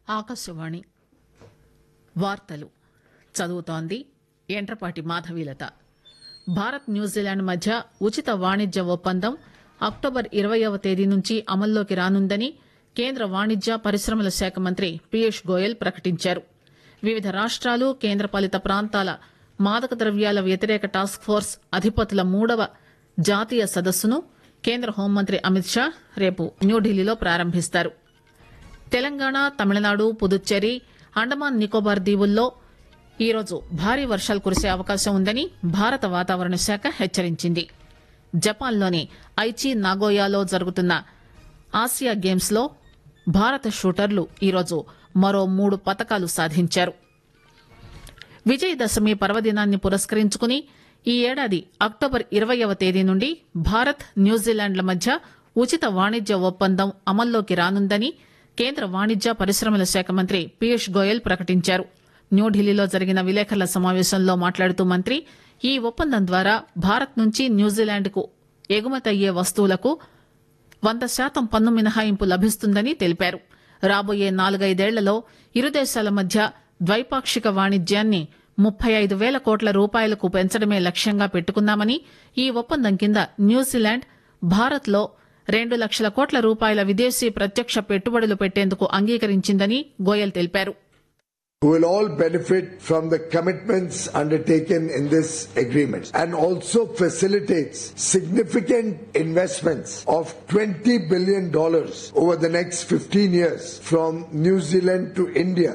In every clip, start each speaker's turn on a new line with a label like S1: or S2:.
S1: ఆకాశవాణి వార్తలు చదువుతోంది ఎంట్రపాటి మాధవీలత భారత్ న్యూజిలాండ్ మధ్య ఉచిత వాణిజ్య ఒప్పందం అక్టోబర్ ఇరవయవ తేదీ నుంచి అమల్లోకి రానుందని కేంద్ర వాణిజ్య పరిశ్రమల శాఖ మంత్రి పీయూష్ గోయల్ ప్రకటించారు వివిధ రాష్ట్రాలు కేంద్రపాలిత ప్రాంతాల మాదక ద్రవ్యాల వ్యతిరేక టాస్క్ ఫోర్స్ అధిపతుల మూడవ జాతీయ సదస్సును కేంద్ర హోంమంత్రి అమిత్ షా రేపు న్యూఢిల్లీలో ప్రారంభిస్తారు తెలంగాణ తమిళనాడు పుదుచ్చేరి అండమాన్ నికోబార్ దీవుల్లో ఈరోజు భారీ వర్షాలు కురిసే అవకాశం ఉందని భారత వాతావరణ శాఖ హెచ్చరించింది జపాన్లోని ఐచి నాగోయాలో జరుగుతున్న ఆసియా గేమ్స్ లో భారత షూటర్లు ఈరోజు మరో మూడు పతకాలు సాధించారు విజయదశమి పర్వదినాన్ని పురస్కరించుకుని ఈ ఏడాది అక్టోబర్ ఇరవయవ తేదీ నుండి భారత్ న్యూజిలాండ్ల మధ్య ఉచిత వాణిజ్య ఒప్పందం అమల్లోకి రానుందని కేంద్ర వాణిజ్య పరిశ్రమల శాఖ మంత్రి పీయూష్ గోయల్ ప్రకటించారు న్యూఢిల్లీలో జరిగిన విలేకరుల సమావేశంలో మాట్లాడుతూ మంత్రి ఈ ఒప్పందం ద్వారా భారత్ నుంచి న్యూజిలాండ్కు ఎగుమతయ్యే వస్తువులకు వంద శాతం పన్ను మినహాయింపు లభిస్తుందని తెలిపారు రాబోయే నాలుగైదేళ్లలో ఇరు దేశాల మధ్య ద్వైపాక్షిక వాణిజ్యాన్ని ముప్పై ఐదు వేల కోట్ల రూపాయలకు పెంచడమే లక్ష్యంగా పెట్టుకున్నామని ఈ ఒప్పందం కింద న్యూజిలాండ్ భారత్లో రెండు లక్షల కోట్ల రూపాయల విదేశీ ప్రత్యక్ష పెట్టుబడులు పెట్టేందుకు అంగీకరించిందని గోయల్ తెలిపారు
S2: who will all benefit from the commitments undertaken in this agreement and also facilitates significant investments of $20 billion over the next 15 years from New Zealand to India.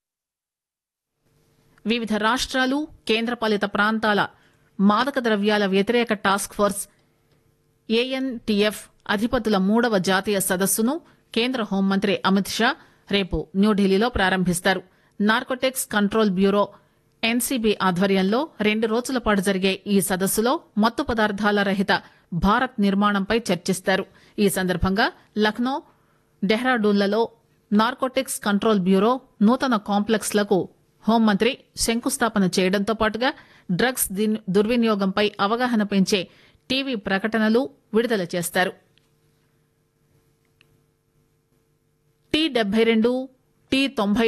S1: వివిధ రాష్ట్రాలు కేంద్రపాలిత ప్రాంతాల మాదక ద్రవ్యాల వ్యతిరేక టాస్క్ ఫోర్స్ ఏఎన్టీఎఫ్ అధిపతుల మూడవ జాతీయ సదస్సును కేంద్ర హోంమంత్రి అమిత్ షా రేపు న్యూఢిల్లీలో ప్రారంభిస్తారు నార్కోటిక్స్ కంట్రోల్ బ్యూరో ఎన్సీబీ ఆధ్వర్యంలో రెండు రోజుల పాటు జరిగే ఈ సదస్సులో మత్తు పదార్థాల రహిత భారత్ నిర్మాణంపై చర్చిస్తారు ఈ సందర్భంగా లక్నో డెహ్రాడూన్లలో నార్కోటిక్స్ కంట్రోల్ బ్యూరో నూతన కాంప్లెక్స్ లకు హోంమంత్రి శంకుస్థాపన చేయడంతో పాటుగా డ్రగ్స్ దిన్- దుర్వినియోగంపై అవగాహన పెంచే టీవీ ప్రకటనలు విడుదల చేస్తారు టీ డెబ్బై రెండు టీ తొంభై